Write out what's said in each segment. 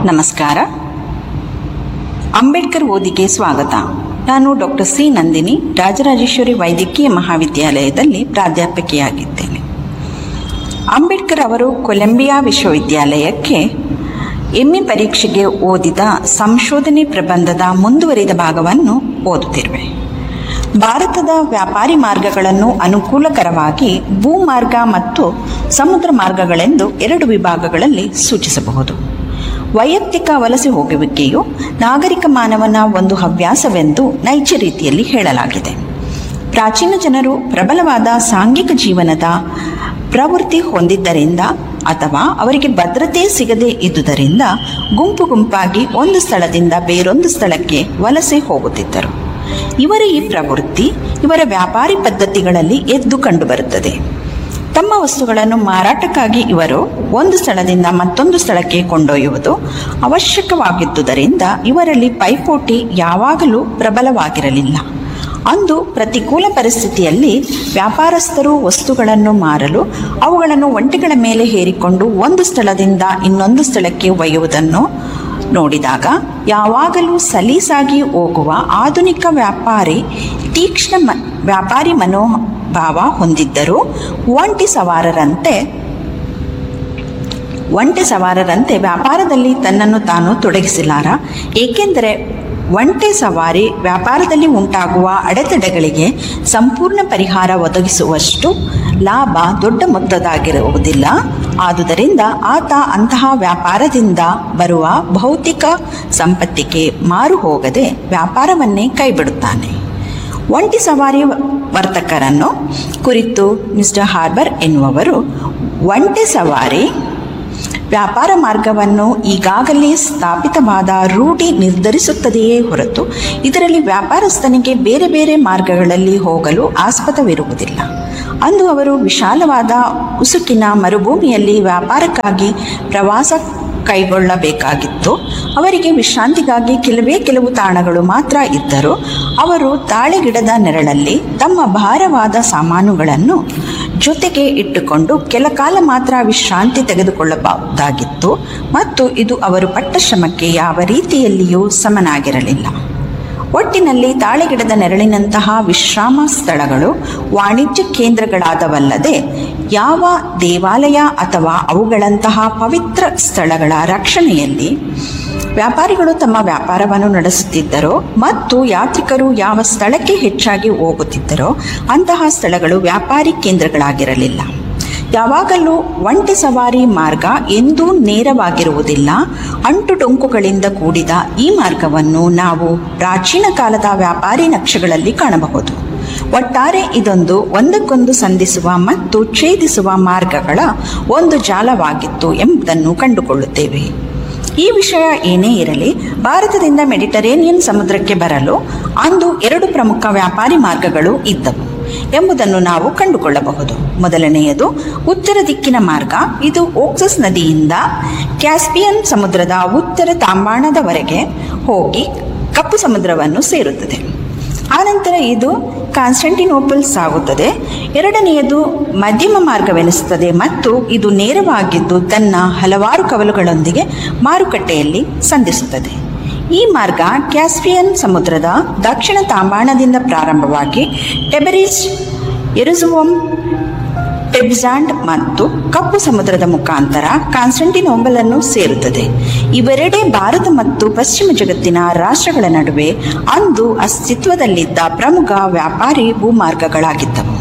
ನಮಸ್ಕಾರ ಅಂಬೇಡ್ಕರ್ ಓದಿಗೆ ಸ್ವಾಗತ ನಾನು ಡಾಕ್ಟರ್ ಸಿ ನಂದಿನಿ ರಾಜರಾಜೇಶ್ವರಿ ವೈದ್ಯಕೀಯ ಮಹಾವಿದ್ಯಾಲಯದಲ್ಲಿ ಪ್ರಾಧ್ಯಾಪಕಿಯಾಗಿದ್ದೇನೆ ಅಂಬೇಡ್ಕರ್ ಅವರು ಕೊಲಂಬಿಯಾ ವಿಶ್ವವಿದ್ಯಾಲಯಕ್ಕೆ ಎಂಎ ಪರೀಕ್ಷೆಗೆ ಓದಿದ ಸಂಶೋಧನೆ ಪ್ರಬಂಧದ ಮುಂದುವರಿದ ಭಾಗವನ್ನು ಓದುತ್ತಿರುವೆ ಭಾರತದ ವ್ಯಾಪಾರಿ ಮಾರ್ಗಗಳನ್ನು ಅನುಕೂಲಕರವಾಗಿ ಭೂಮಾರ್ಗ ಮತ್ತು ಸಮುದ್ರ ಮಾರ್ಗಗಳೆಂದು ಎರಡು ವಿಭಾಗಗಳಲ್ಲಿ ಸೂಚಿಸಬಹುದು ವೈಯಕ್ತಿಕ ವಲಸೆ ಹೋಗುವಿಕೆಯು ನಾಗರಿಕ ಮಾನವನ ಒಂದು ಹವ್ಯಾಸವೆಂದು ನೈಜ ರೀತಿಯಲ್ಲಿ ಹೇಳಲಾಗಿದೆ ಪ್ರಾಚೀನ ಜನರು ಪ್ರಬಲವಾದ ಸಾಂಘಿಕ ಜೀವನದ ಪ್ರವೃತ್ತಿ ಹೊಂದಿದ್ದರಿಂದ ಅಥವಾ ಅವರಿಗೆ ಭದ್ರತೆ ಸಿಗದೇ ಇದ್ದುದರಿಂದ ಗುಂಪು ಗುಂಪಾಗಿ ಒಂದು ಸ್ಥಳದಿಂದ ಬೇರೊಂದು ಸ್ಥಳಕ್ಕೆ ವಲಸೆ ಹೋಗುತ್ತಿದ್ದರು ಇವರ ಈ ಪ್ರವೃತ್ತಿ ಇವರ ವ್ಯಾಪಾರಿ ಪದ್ಧತಿಗಳಲ್ಲಿ ಎದ್ದು ಕಂಡುಬರುತ್ತದೆ ತಮ್ಮ ವಸ್ತುಗಳನ್ನು ಮಾರಾಟಕ್ಕಾಗಿ ಇವರು ಒಂದು ಸ್ಥಳದಿಂದ ಮತ್ತೊಂದು ಸ್ಥಳಕ್ಕೆ ಕೊಂಡೊಯ್ಯುವುದು ಅವಶ್ಯಕವಾಗಿದ್ದುದರಿಂದ ಇವರಲ್ಲಿ ಪೈಪೋಟಿ ಯಾವಾಗಲೂ ಪ್ರಬಲವಾಗಿರಲಿಲ್ಲ ಅಂದು ಪ್ರತಿಕೂಲ ಪರಿಸ್ಥಿತಿಯಲ್ಲಿ ವ್ಯಾಪಾರಸ್ಥರು ವಸ್ತುಗಳನ್ನು ಮಾರಲು ಅವುಗಳನ್ನು ಒಂಟೆಗಳ ಮೇಲೆ ಹೇರಿಕೊಂಡು ಒಂದು ಸ್ಥಳದಿಂದ ಇನ್ನೊಂದು ಸ್ಥಳಕ್ಕೆ ಒಯ್ಯುವುದನ್ನು ನೋಡಿದಾಗ ಯಾವಾಗಲೂ ಸಲೀಸಾಗಿ ಹೋಗುವ ಆಧುನಿಕ ವ್ಯಾಪಾರಿ ತೀಕ್ಷ್ಣ ಮ ವ್ಯಾಪಾರಿ ಮನೋಭಾವ ಹೊಂದಿದ್ದರೂ ಒಂಟಿ ಸವಾರರಂತೆ ಒಂಟೆ ಸವಾರರಂತೆ ವ್ಯಾಪಾರದಲ್ಲಿ ತನ್ನನ್ನು ತಾನು ತೊಡಗಿಸಲಾರ ಏಕೆಂದರೆ ಒಂಟೆ ಸವಾರಿ ವ್ಯಾಪಾರದಲ್ಲಿ ಉಂಟಾಗುವ ಅಡೆತಡೆಗಳಿಗೆ ಸಂಪೂರ್ಣ ಪರಿಹಾರ ಒದಗಿಸುವಷ್ಟು ಲಾಭ ದೊಡ್ಡ ಮೊತ್ತದಾಗಿರುವುದಿಲ್ಲ ಆದುದರಿಂದ ಆತ ಅಂತಹ ವ್ಯಾಪಾರದಿಂದ ಬರುವ ಭೌತಿಕ ಸಂಪತ್ತಿಗೆ ಮಾರು ಹೋಗದೆ ವ್ಯಾಪಾರವನ್ನೇ ಕೈಬಿಡುತ್ತಾನೆ ಒಂಟಿ ಸವಾರಿ ವರ್ತಕರನ್ನು ಕುರಿತು ಮಿಸ್ಟರ್ ಹಾರ್ಬರ್ ಎನ್ನುವವರು ಒಂಟೆ ಸವಾರಿ ವ್ಯಾಪಾರ ಮಾರ್ಗವನ್ನು ಈಗಾಗಲೇ ಸ್ಥಾಪಿತವಾದ ರೂಢಿ ನಿರ್ಧರಿಸುತ್ತದೆಯೇ ಹೊರತು ಇದರಲ್ಲಿ ವ್ಯಾಪಾರಸ್ಥನಿಗೆ ಬೇರೆ ಬೇರೆ ಮಾರ್ಗಗಳಲ್ಲಿ ಹೋಗಲು ಆಸ್ಪದವಿರುವುದಿಲ್ಲ ಅಂದು ಅವರು ವಿಶಾಲವಾದ ಉಸುಕಿನ ಮರುಭೂಮಿಯಲ್ಲಿ ವ್ಯಾಪಾರಕ್ಕಾಗಿ ಪ್ರವಾಸ ಕೈಗೊಳ್ಳಬೇಕಾಗಿತ್ತು ಅವರಿಗೆ ವಿಶ್ರಾಂತಿಗಾಗಿ ಕೆಲವೇ ಕೆಲವು ತಾಣಗಳು ಮಾತ್ರ ಇದ್ದರು ಅವರು ತಾಳೆಗಿಡದ ನೆರಳಲ್ಲಿ ತಮ್ಮ ಭಾರವಾದ ಸಾಮಾನುಗಳನ್ನು ಜೊತೆಗೆ ಇಟ್ಟುಕೊಂಡು ಕೆಲ ಕಾಲ ಮಾತ್ರ ವಿಶ್ರಾಂತಿ ತೆಗೆದುಕೊಳ್ಳಬಹುದಾಗಿತ್ತು ಮತ್ತು ಇದು ಅವರು ಪಟ್ಟ ಶ್ರಮಕ್ಕೆ ಯಾವ ರೀತಿಯಲ್ಲಿಯೂ ಸಮನಾಗಿರಲಿಲ್ಲ ಒಟ್ಟಿನಲ್ಲಿ ತಾಳೆಗಿಡದ ನೆರಳಿನಂತಹ ವಿಶ್ರಾಮ ಸ್ಥಳಗಳು ವಾಣಿಜ್ಯ ಕೇಂದ್ರಗಳಾದವಲ್ಲದೆ ಯಾವ ದೇವಾಲಯ ಅಥವಾ ಅವುಗಳಂತಹ ಪವಿತ್ರ ಸ್ಥಳಗಳ ರಕ್ಷಣೆಯಲ್ಲಿ ವ್ಯಾಪಾರಿಗಳು ತಮ್ಮ ವ್ಯಾಪಾರವನ್ನು ನಡೆಸುತ್ತಿದ್ದರೋ ಮತ್ತು ಯಾತ್ರಿಕರು ಯಾವ ಸ್ಥಳಕ್ಕೆ ಹೆಚ್ಚಾಗಿ ಹೋಗುತ್ತಿದ್ದರೋ ಅಂತಹ ಸ್ಥಳಗಳು ವ್ಯಾಪಾರಿ ಕೇಂದ್ರಗಳಾಗಿರಲಿಲ್ಲ ಯಾವಾಗಲೂ ಒಂಟೆ ಸವಾರಿ ಮಾರ್ಗ ಎಂದೂ ನೇರವಾಗಿರುವುದಿಲ್ಲ ಅಂಟು ಡೊಂಕುಗಳಿಂದ ಕೂಡಿದ ಈ ಮಾರ್ಗವನ್ನು ನಾವು ಪ್ರಾಚೀನ ಕಾಲದ ವ್ಯಾಪಾರಿ ನಕ್ಷೆಗಳಲ್ಲಿ ಕಾಣಬಹುದು ಒಟ್ಟಾರೆ ಇದೊಂದು ಒಂದಕ್ಕೊಂದು ಸಂಧಿಸುವ ಮತ್ತು ಛೇದಿಸುವ ಮಾರ್ಗಗಳ ಒಂದು ಜಾಲವಾಗಿತ್ತು ಎಂಬುದನ್ನು ಕಂಡುಕೊಳ್ಳುತ್ತೇವೆ ಈ ವಿಷಯ ಏನೇ ಇರಲಿ ಭಾರತದಿಂದ ಮೆಡಿಟರೇನಿಯನ್ ಸಮುದ್ರಕ್ಕೆ ಬರಲು ಅಂದು ಎರಡು ಪ್ರಮುಖ ವ್ಯಾಪಾರಿ ಮಾರ್ಗಗಳು ಇದ್ದವು ಎಂಬುದನ್ನು ನಾವು ಕಂಡುಕೊಳ್ಳಬಹುದು ಮೊದಲನೆಯದು ಉತ್ತರ ದಿಕ್ಕಿನ ಮಾರ್ಗ ಇದು ಓಕ್ಸಸ್ ನದಿಯಿಂದ ಕ್ಯಾಸ್ಪಿಯನ್ ಸಮುದ್ರದ ಉತ್ತರ ತಾಂಬಾಣದವರೆಗೆ ಹೋಗಿ ಕಪ್ಪು ಸಮುದ್ರವನ್ನು ಸೇರುತ್ತದೆ ಆನಂತರ ಇದು ಕಾನ್ಸ್ಟಂಟಿನೋಪಲ್ ಸಾಗುತ್ತದೆ ಎರಡನೆಯದು ಮಧ್ಯಮ ಮಾರ್ಗವೆನಿಸುತ್ತದೆ ಮತ್ತು ಇದು ನೇರವಾಗಿದ್ದು ತನ್ನ ಹಲವಾರು ಕವಲುಗಳೊಂದಿಗೆ ಮಾರುಕಟ್ಟೆಯಲ್ಲಿ ಸಂಧಿಸುತ್ತದೆ ಈ ಮಾರ್ಗ ಕ್ಯಾಸ್ಪಿಯನ್ ಸಮುದ್ರದ ದಕ್ಷಿಣ ತಾಂಬಾಣದಿಂದ ಪ್ರಾರಂಭವಾಗಿ ಟೆಬರಿಸ್ ಎರುಜುವಮ್ ಟೆಬ್ಸಾಂಡ್ ಮತ್ತು ಕಪ್ಪು ಸಮುದ್ರದ ಮುಖಾಂತರ ಕಾನ್ಸ್ಟಂಟಿನೋಬಲ್ ಅನ್ನು ಸೇರುತ್ತದೆ ಇವೆರಡೇ ಭಾರತ ಮತ್ತು ಪಶ್ಚಿಮ ಜಗತ್ತಿನ ರಾಷ್ಟ್ರಗಳ ನಡುವೆ ಅಂದು ಅಸ್ತಿತ್ವದಲ್ಲಿದ್ದ ಪ್ರಮುಖ ವ್ಯಾಪಾರಿ ಭೂಮಾರ್ಗಗಳಾಗಿದ್ದವು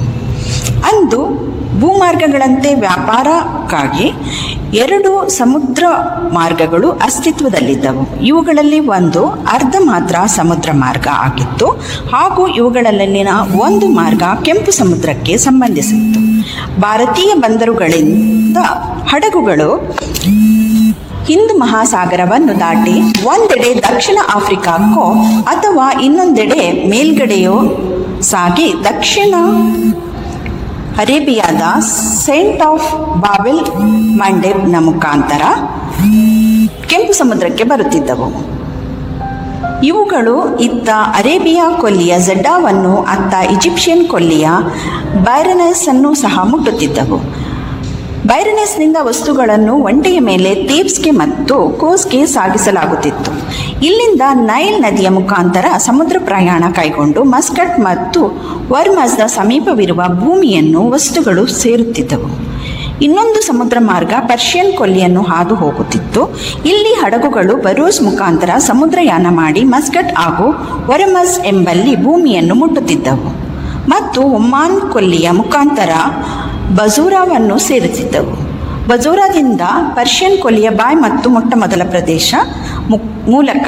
ಅಂದು ಭೂಮಾರ್ಗಗಳಂತೆ ವ್ಯಾಪಾರಕ್ಕಾಗಿ ಎರಡು ಸಮುದ್ರ ಮಾರ್ಗಗಳು ಅಸ್ತಿತ್ವದಲ್ಲಿದ್ದವು ಇವುಗಳಲ್ಲಿ ಒಂದು ಅರ್ಧ ಮಾತ್ರ ಸಮುದ್ರ ಮಾರ್ಗ ಆಗಿತ್ತು ಹಾಗೂ ಇವುಗಳಲ್ಲಿನ ಒಂದು ಮಾರ್ಗ ಕೆಂಪು ಸಮುದ್ರಕ್ಕೆ ಸಂಬಂಧಿಸಿತ್ತು ಭಾರತೀಯ ಬಂದರುಗಳಿಂದ ಹಡಗುಗಳು ಹಿಂದೂ ಮಹಾಸಾಗರವನ್ನು ದಾಟಿ ಒಂದೆಡೆ ದಕ್ಷಿಣ ಆಫ್ರಿಕಾಕ್ಕೋ ಅಥವಾ ಇನ್ನೊಂದೆಡೆ ಮೇಲ್ಗಡೆಯೋ ಸಾಗಿ ದಕ್ಷಿಣ ಅರೇಬಿಯಾದ ಸೆಂಟ್ ಆಫ್ ಬಾಬೆಲ್ ಮಂಡೇಬ್ನ ಮುಖಾಂತರ ಕೆಂಪು ಸಮುದ್ರಕ್ಕೆ ಬರುತ್ತಿದ್ದವು ಇವುಗಳು ಇತ್ತ ಅರೇಬಿಯಾ ಕೊಲ್ಲಿಯ ಜಡ್ಡಾವನ್ನು ಅತ್ತ ಈಜಿಪ್ಷಿಯನ್ ಕೊಲ್ಲಿಯ ಬೈರನಸ್ ಅನ್ನು ಸಹ ಮುಟ್ಟುತ್ತಿದ್ದವು ಬೈರನೆಸ್ನಿಂದ ವಸ್ತುಗಳನ್ನು ಒಂಟೆಯ ಮೇಲೆ ತೇಬ್ಸ್ಗೆ ಮತ್ತು ಕೋಸ್ಗೆ ಸಾಗಿಸಲಾಗುತ್ತಿತ್ತು ಇಲ್ಲಿಂದ ನೈಲ್ ನದಿಯ ಮುಖಾಂತರ ಸಮುದ್ರ ಪ್ರಯಾಣ ಕೈಗೊಂಡು ಮಸ್ಕಟ್ ಮತ್ತು ವರ್ಮಸ್ನ ಸಮೀಪವಿರುವ ಭೂಮಿಯನ್ನು ವಸ್ತುಗಳು ಸೇರುತ್ತಿದ್ದವು ಇನ್ನೊಂದು ಸಮುದ್ರ ಮಾರ್ಗ ಪರ್ಷಿಯನ್ ಕೊಲ್ಲಿಯನ್ನು ಹಾದು ಹೋಗುತ್ತಿತ್ತು ಇಲ್ಲಿ ಹಡಗುಗಳು ಬರೂಸ್ ಮುಖಾಂತರ ಸಮುದ್ರಯಾನ ಮಾಡಿ ಮಸ್ಕಟ್ ಹಾಗೂ ವರಮಸ್ ಎಂಬಲ್ಲಿ ಭೂಮಿಯನ್ನು ಮುಟ್ಟುತ್ತಿದ್ದವು ಮತ್ತು ಒಮಾನ್ ಕೊಲ್ಲಿಯ ಮುಖಾಂತರ ಬಜೂರಾವನ್ನು ಸೇರುತ್ತಿದ್ದವು ಬಜೂರಾದಿಂದ ಪರ್ಷಿಯನ್ ಕೊಲ್ಲಿಯ ಬಾಯ್ ಮತ್ತು ಮೊಟ್ಟಮೊದಲ ಪ್ರದೇಶ ಮು- ಮೂಲಕ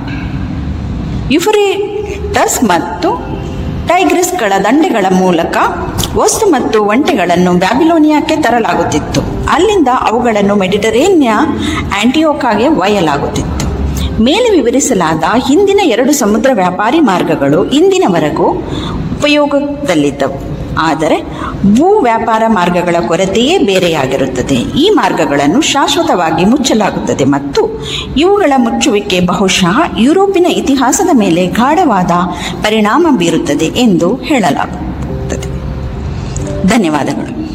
ಯುಫ್ರೇಟಸ್ ಮತ್ತು ಟೈಗ್ರಿಸ್ಗಳ ದಂಡೆಗಳ ಮೂಲಕ ವಸ್ತು ಮತ್ತು ಒಂಟೆಗಳನ್ನು ಬ್ಯಾಬಿಲೋನಿಯಾಕ್ಕೆ ತರಲಾಗುತ್ತಿತ್ತು ಅಲ್ಲಿಂದ ಅವುಗಳನ್ನು ಮೆಡಿಟರೇನಿಯಾ ಆಂಟಿಯೋಕಾಗೆ ಒಯ್ಯಲಾಗುತ್ತಿತ್ತು ಮೇಲೆ ವಿವರಿಸಲಾದ ಹಿಂದಿನ ಎರಡು ಸಮುದ್ರ ವ್ಯಾಪಾರಿ ಮಾರ್ಗಗಳು ಇಂದಿನವರೆಗೂ ಉಪಯೋಗದಲ್ಲಿದ್ದವು ಆದರೆ ಭೂ ವ್ಯಾಪಾರ ಮಾರ್ಗಗಳ ಕೊರತೆಯೇ ಬೇರೆಯಾಗಿರುತ್ತದೆ ಈ ಮಾರ್ಗಗಳನ್ನು ಶಾಶ್ವತವಾಗಿ ಮುಚ್ಚಲಾಗುತ್ತದೆ ಮತ್ತು ಇವುಗಳ ಮುಚ್ಚುವಿಕೆ ಬಹುಶಃ ಯುರೋಪಿನ ಇತಿಹಾಸದ ಮೇಲೆ ಗಾಢವಾದ ಪರಿಣಾಮ ಬೀರುತ್ತದೆ ಎಂದು ಹೇಳಲಾಗುತ್ತದೆ ಧನ್ಯವಾದಗಳು